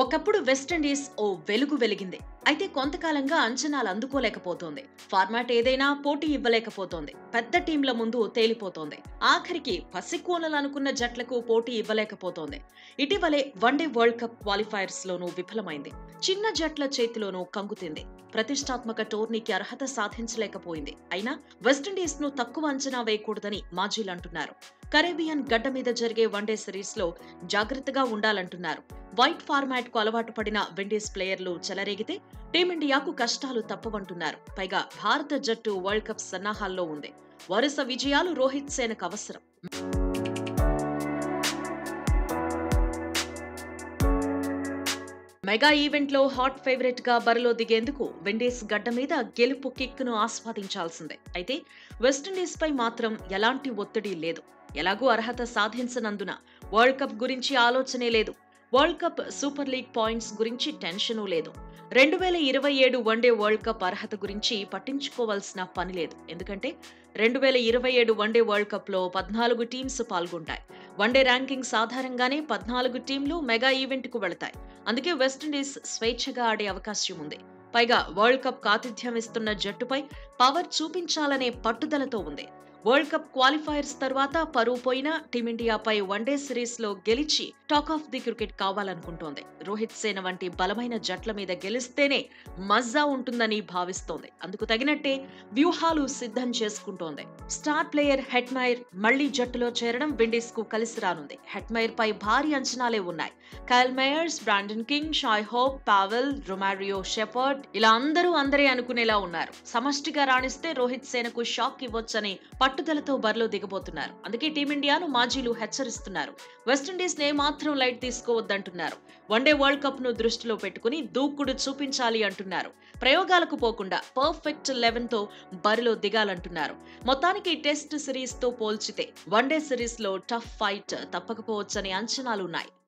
ఒకప్పుడు వెస్టిండీస్ ఓ వెలుగు వెలిగింది అయితే కొంతకాలంగా అంచనాలు అందుకోలేకపోతోంది ఫార్మాట్ ఏదైనా పోటీ ఇవ్వలేకపోతోంది పెద్ద టీంల ముందు తేలిపోతోంది ఆఖరికి పసికోనలు అనుకున్న జట్లకు పోటీ ఇవ్వలేకపోతోంది ఇటీవలే వన్డే వరల్డ్ కప్ క్వాలిఫైర్స్ లోనూ విఫలమైంది చిన్న జట్ల చేతిలోనూ కంగుతింది ప్రతిష్టాత్మక టోర్నీకి అర్హత సాధించలేకపోయింది అయినా వెస్టిండీస్ ను తక్కువ అంచనా వేయకూడదని మాజీలు అంటున్నారు కరేబియన్ గడ్డ మీద జరిగే వన్డే సిరీస్ లో జాగ్రత్తగా ఉండాలంటున్నారు వైట్ ఫార్మాట్ కు అలవాటు పడిన విండీస్ ప్లేయర్లు చెలరేగితే టీమిండియాకు కష్టాలు తప్పవంటున్నారు పైగా భారత జట్టు వరల్డ్ కప్ సన్నాహాల్లో ఉంది వరుస విజయాలు రోహిత్ సేనకు అవసరం మెగా ఈవెంట్ లో హాట్ ఫేవరెట్ గా బరిలో దిగేందుకు విండీస్ గడ్డ మీద గెలుపు కిక్ ను ఆస్వాదించాల్సిందే అయితే వెస్టిండీస్ పై మాత్రం ఎలాంటి ఒత్తిడి లేదు ఎలాగూ అర్హత సాధించనందున వరల్డ్ కప్ గురించి ఆలోచనే లేదు world cup super league points గురించి టెన్షను లేదు రెండు వేల ఇరవై ఏడు వన్డే వరల్డ్ కప్ అర్హత గురించి పట్టించుకోవాల్సిన పని లేదు ఎందుకంటే రెండు వేల ఇరవై ఏడు వన్డే వరల్డ్ కప్ లో పద్నాలుగు టీమ్స్ పాల్గొంటాయి వన్డే ర్యాంకింగ్స్ ఆధారంగానే పద్నాలుగు టీంలు మెగా ఈవెంట్ కు వెళతాయి అందుకే వెస్టిండీస్ స్వేచ్ఛగా ఆడే అవకాశం ఉంది పైగా వరల్డ్ కప్ ఆతిథ్యం ఇస్తున్న జట్టుపై పవర్ చూపించాలనే పట్టుదలతో ఉంది వరల్డ్ కప్ క్వాలిఫైర్స్ తర్వాత పరువు పోయిన టీమిండియాపై వన్డే సిరీస్ లో గెలిచి టాక్ ఆఫ్ ది క్రికెట్ కావాలనుకుంటోంది రోహిత్ సేన వంటి బలమైన జట్ల మీద గెలిస్తేనే మజా ఉంటుందని భావిస్తోంది అందుకు తగినట్టే వ్యూహాలు సిద్ధం చేసుకుంటోంది స్టార్ ప్లేయర్ హెట్మైర్ మళ్లీ జట్టులో చేరడం విండీస్ కు కలిసి రానుంది హెట్మైర్ పై భారీ అంచనాలే ఉన్నాయి Kyle Mayers Brandon King Shai Hope Powell Romario Shepherd ఇలా అందరూ అందరే అనుకునేలా ఉన్నారు సమష్టిగా రాణిస్తే రోహిత్ సేనకు షాక్ ఇవ్వొచ్చని పట్టుదలతో బరిలో దిగబోతున్నారు అందుకే టీమిండియాను మాజీలు హెచ్చరిస్తున్నారు వెస్టిండీస్ నే మాత్రం లైట్ తీసుకోవద్దంటున్నారు వన్డే వరల్డ్ కప్ ను దృష్టిలో పెట్టుకుని దూకుడు చూపించాలి అంటున్నారు ప్రయోగాలకు పోకుండా పర్ఫెక్ట్ లెవెన్ తో బరిలో దిగాలంటున్నారు మొత్తానికి టెస్ట్ సిరీస్ తో పోల్చితే వన్డే సిరీస్ లో టఫ్ ఫైట్ తప్పకపోవచ్చని అంచనాలున్నాయి